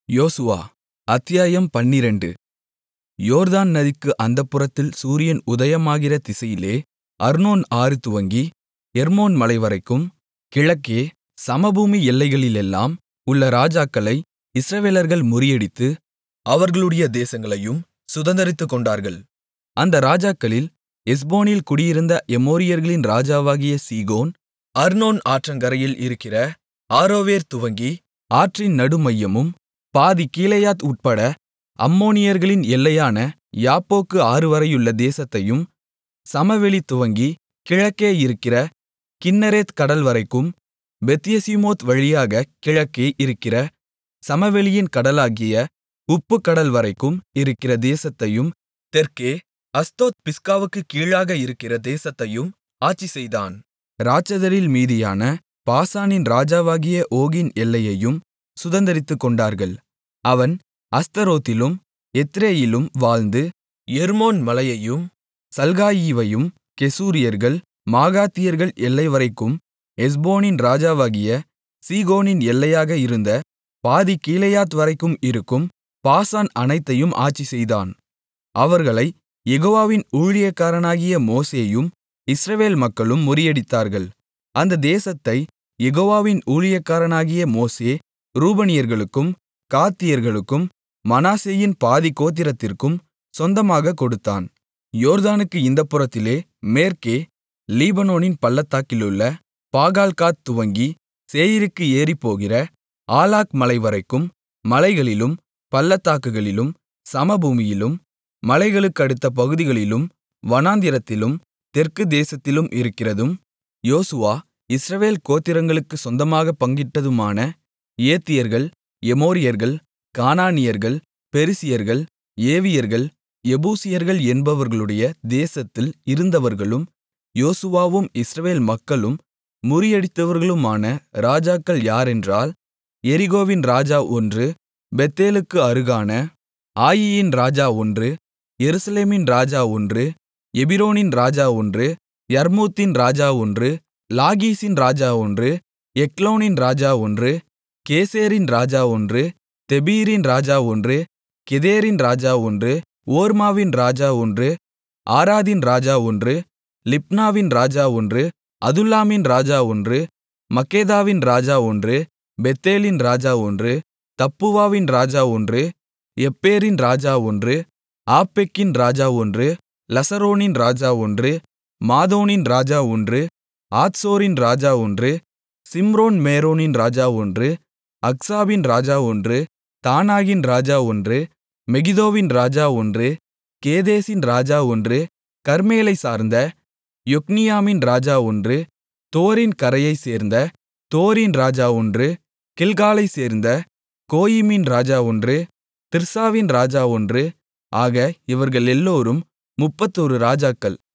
யோசுவா அத்தியாயம் பன்னிரண்டு யோர்தான் நதிக்கு அந்தப்புறத்தில் சூரியன் உதயமாகிற திசையிலே அர்னோன் ஆறு துவங்கி எர்மோன் மலைவரைக்கும் கிழக்கே சமபூமி எல்லைகளிலெல்லாம் உள்ள ராஜாக்களை இஸ்ரவேலர்கள் முறியடித்து அவர்களுடைய தேசங்களையும் சுதந்தரித்துக்கொண்டார்கள் அந்த ராஜாக்களில் எஸ்போனில் குடியிருந்த எமோரியர்களின் ராஜாவாகிய சீகோன் அர்னோன் ஆற்றங்கரையில் இருக்கிற ஆரோவேர் துவங்கி ஆற்றின் நடுமையமும் பாதி கீலேயாத் உட்பட அம்மோனியர்களின் எல்லையான யாப்போக்கு ஆறுவரையுள்ள தேசத்தையும் சமவெளி துவங்கி கிழக்கே இருக்கிற கின்னரேத் கடல்வரைக்கும் பெத்யெசிமோத் வழியாகக் கிழக்கே இருக்கிற சமவெளியின் கடலாகிய உப்புக்கடல்வரைக்கும் இருக்கிற தேசத்தையும் தெற்கே அஸ்தோத் பிஸ்காவுக்குக் கீழாக இருக்கிற தேசத்தையும் ஆட்சிசெய்தான் இராட்சதரில் மீதியான பாசானின் ராஜாவாகிய ஓகின் எல்லையையும் சுதந்தரித்துக்கொண்டார்கள் அவன் அஸ்தரோத்திலும் எத்ரேயிலும் வாழ்ந்து எர்மோன் மலையையும் சல்காயிவையும் கெசூரியர்கள் மாகாத்தியர்கள் எல்லைவரைக்கும் எஸ்போனின் ராஜாவாகிய சீகோனின் எல்லையாக இருந்த பாதி கீலேயாத் வரைக்கும் இருக்கும் பாசான் அனைத்தையும் ஆட்சிசெய்தான் அவர்களைக் யெகோவாவின் ஊழியக்காரனாகிய மோசேயும் இஸ்ரவேல் மக்களும் முறியடித்தார்கள் அந்த தேசத்தைக் யெகோவாவின் ஊழியக்காரனாகிய மோசே ரூபனியர்களுக்கும் காத்தியர்களுக்கும் மனாசேயின் பாதிக் கோத்திரத்திற்கும் சொந்தமாகக் கொடுத்தான் யோர்தானுக்கு இந்தப்புறத்திலே மேற்கே லீபனோனின் பள்ளத்தாக்கிலுள்ள பாகால்காத் துவங்கி சேயீருக்கு ஏறிப்போகிற ஆலாக் மலைவரைக்கும் மலைகளிலும் பள்ளத்தாக்குகளிலும் சமபூமியிலும் மலைகளுக்கடுத்த பகுதிகளிலும் வனாந்திரத்திலும் தெற்கு தேசத்திலும் இருக்கிறதும் யோசுவா இஸ்ரவேல் கோத்திரங்களுக்குச் சொந்தமாகப் பங்கிட்டதுமான ஏத்தியர்கள் எமோரியர்கள் கானானியர்கள் பெரிசியர்கள் ஏவியர்கள் எபூசியர்கள் என்பவர்களுடைய தேசத்தில் இருந்தவர்களும் யோசுவாவும் இஸ்ரவேல் மக்களும் முறியடித்தவர்களுமான ராஜாக்கள் யாரென்றால் எரிகோவின் ராஜா ஒன்று பெத்தேலுக்கு அருகான ஆயீயின் ராஜா ஒன்று எருசலேமின் ராஜா ஒன்று எபிரோனின் ராஜா ஒன்று யர்மூத்தின் ராஜா ஒன்று லாகீசின் ராஜா ஒன்று எக்லோனின் ராஜா ஒன்று கேசேரின் ராஜா ஒன்று தெபீரின் ராஜா ஒன்று கெதேரின் ராஜா ஒன்று ஓர்மாவின் ராஜா ஒன்று ஆராதின் ராஜா ஒன்று லிப்னாவின் ராஜா ஒன்று அதுல்லாமின் ராஜா ஒன்று மக்கெதாவின் ராஜா ஒன்று பெத்தேலின் ராஜா ஒன்று தப்புவாவின் ராஜா ஒன்று எப்பேரின் ராஜா ஒன்று ஆப்பெக்கின் ராஜா ஒன்று லசரோனின் ராஜா ஒன்று மாதோனின் ராஜா ஒன்று ஆத்சோரின் ராஜா ஒன்று சிம்ரோன் மேரோனின் ராஜா ஒன்று அக்சாபின் ராஜா ஒன்று தானாகின் ராஜா ஒன்று மெகிதோவின் ராஜா ஒன்று கேதேசின் ராஜா ஒன்று கர்மேலை சார்ந்த யொக்னியாமின் ராஜா ஒன்று தோரின் கரையைச் சேர்ந்த தோரின் ராஜா ஒன்று கில்காலைச் சேர்ந்த கோயிமின் ராஜா ஒன்று திர்சாவின் ராஜா ஒன்று ஆக இவர்களெல்லோரும் முப்பத்தொரு ராஜாக்கள்